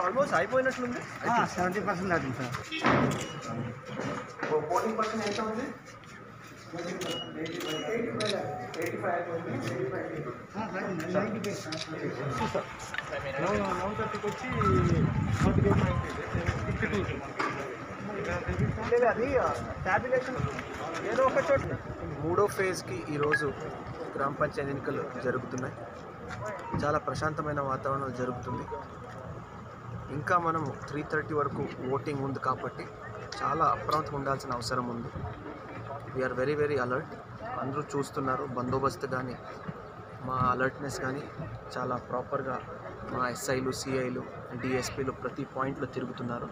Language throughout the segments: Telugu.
ఆల్మోస్ట్ అయిపోయినట్లుంది సెవెంటీ పర్సెంట్ దాటింది సార్ పోలింగ్ పర్సెంట్ ఎంత ఉంది నైన్ థర్టీకి వచ్చి లేదు అది టాబ్యులేషన్ ఏదో ఒక చోట మూడో ఫేజ్కి ఈరోజు గ్రామ పంచాయతీ ఎన్నికలు జరుగుతున్నాయి చాలా ప్రశాంతమైన వాతావరణం జరుగుతుంది ఇంకా మనం త్రీ థర్టీ వరకు ఓటింగ్ ఉంది కాబట్టి చాలా అప్రమత్తం ఉండాల్సిన అవసరం ఉంది వీఆర్ వెరీ వెరీ అలర్ట్ అందరూ చూస్తున్నారు బందోబస్తు కానీ మా అలర్ట్నెస్ కానీ చాలా ప్రాపర్గా మా ఎస్ఐలు సిఐలు డిఎస్పీలు ప్రతి పాయింట్లో తిరుగుతున్నారు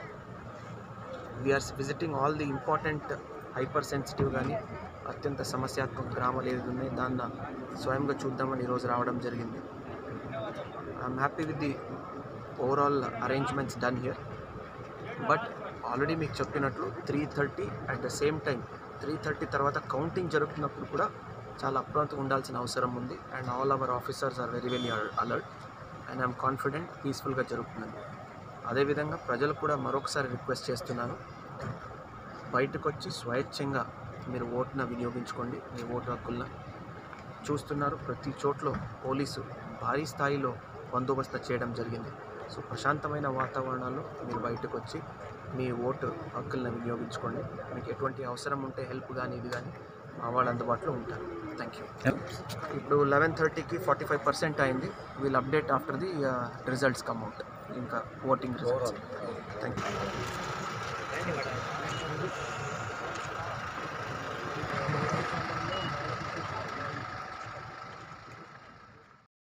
we are visiting all the important hyper sensitive కానీ అత్యంత సమస్యాత్మక గ్రామాలు ఏది ఉన్నాయి దాన్ని స్వయంగా చూద్దామని ఈరోజు రావడం జరిగింది I'm happy with the overall arrangements done here but already మీకు చెప్పినట్లు three thirty at the same time three thirty తర్వాత కౌంటింగ్ జరుగుతున్నప్పుడు కూడా చాలా అప్రమత్తంగా ఉండాల్సిన అవసరం ఉంది and all our officers are very very alert and I'm confident పీస్ఫుల్గా జరుగుతుందని అదేవిధంగా ప్రజలు కూడా మరొకసారి రిక్వెస్ట్ చేస్తున్నాను బయటకు వచ్చి స్వేచ్ఛంగా మీరు ఓటును వినియోగించుకోండి మీ ఓటు హక్కులను చూస్తున్నారు ప్రతి చోట్ల పోలీసు భారీ స్థాయిలో బందోబస్తు చేయడం జరిగింది సో ప్రశాంతమైన వాతావరణంలో మీరు బయటకు వచ్చి మీ ఓటు హక్కులను వినియోగించుకోండి మీకు ఎటువంటి అవసరం ఉంటే హెల్ప్ కానీ ఇది కానీ మా వాళ్ళు అందుబాటులో ఉంటారు థ్యాంక్ యూ ఇప్పుడు లెవెన్ థర్టీకి ఫార్టీ ఫైవ్ పర్సెంట్ అయింది we'll update after the results come out ఇంకా ఓటింగ్ రిజల్ట్స్ థ్యాంక్ యూ